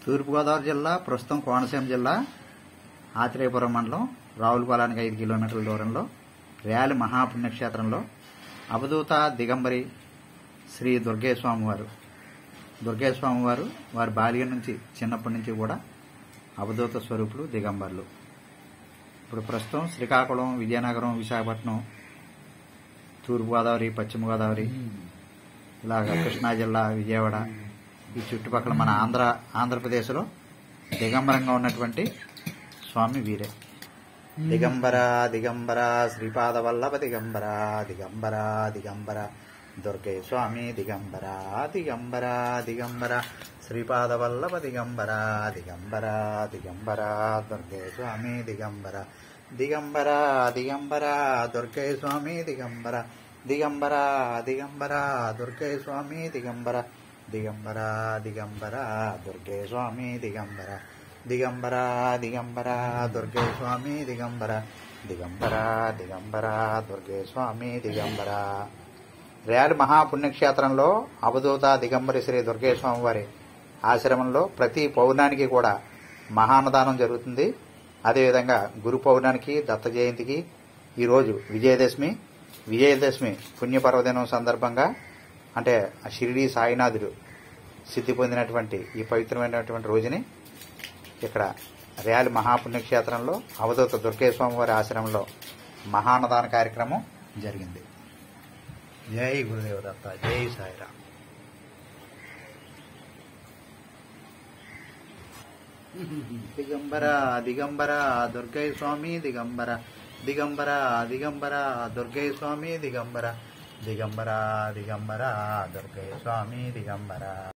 తూర్పుగోదావరి జిల్లా ప్రస్తుతం కోనసీమ జిల్లా ఆత్రేయపురం మండలం రావులపాలానికి ఐదు కిలోమీటర్ల దూరంలో ర్యాలి మహాపుణ్యక్షేత్రంలో అవధూత దిగంబరి శ్రీ దుర్గేస్వామి వారు దుర్గేస్వామి వారు వారి బాల్యం నుంచి చిన్నప్పటి నుంచి కూడా అవధూత స్వరూపులు దిగంబరులు ఇప్పుడు ప్రస్తుతం శ్రీకాకుళం విజయనగరం విశాఖపట్నం తూర్పుగోదావరి పశ్చిమ గోదావరి ఇలాగ కృష్ణా జిల్లా విజయవాడ ఈ చుట్టుపక్కల మన ఆంధ్ర ఆంధ్రప్రదేశ్లో దిగంబరంగా ఉన్నటువంటి స్వామి వీరే దిగంబర దిగంబర శ్రీపాద వల్లభ దిగంబర దిగంబర దిగంబర దుర్గే స్వామి దిగంబర దిగంబర దిగంబర శ్రీపాద వల్లభ దిగంబర దిగంబర దిగంబర దుర్గే స్వామి దిగంబర దిగంబర దిగంబర దుర్గే స్వామి దిగంబర దిగంబర దిగంబర దుర్గే స్వామి దిగంబర దిగంబర దిగంబర దుర్గే స్వామి దిగంబర దిగంబర దిగంబర దుర్గే స్వామి దిగంబర దిగంబర దిగంబర దుర్గే స్వామి దిగంబర రేయాలి మహాపుణ్యక్షేత్రంలో అవధూత దిగంబరి శ్రీ దుర్గేస్వామి వారి ఆశ్రమంలో ప్రతి పౌర్ణానికి కూడా మహాన్నదానం జరుగుతుంది అదేవిధంగా గురు పౌర్ణానికి దత్త జయంతికి ఈరోజు విజయదశమి విజయదశమి పుణ్యపర్వదినం సందర్భంగా అంటే ఆ షిరిడి సాయినాథుడు సిద్ధి పొందినటువంటి ఈ పవిత్రమైనటువంటి రోజుని ఇక్కడ ర్యాలి మహాపుణ్యక్షేత్రంలో అవధూత దుర్గేస్వామి వారి ఆశ్రమంలో మహాన్నదాన కార్యక్రమం జరిగింది జై గురుదేవ దత్త జై సాయిరామ్ దిగంబర దిగంబర దుర్గయ్య స్వామి దిగంబర దిగంబర దిగంబర దుర్గయ్య స్వామి దిగంబర దిగంబర దిగంబర దుర్గయ్య స్వామి దిగంబర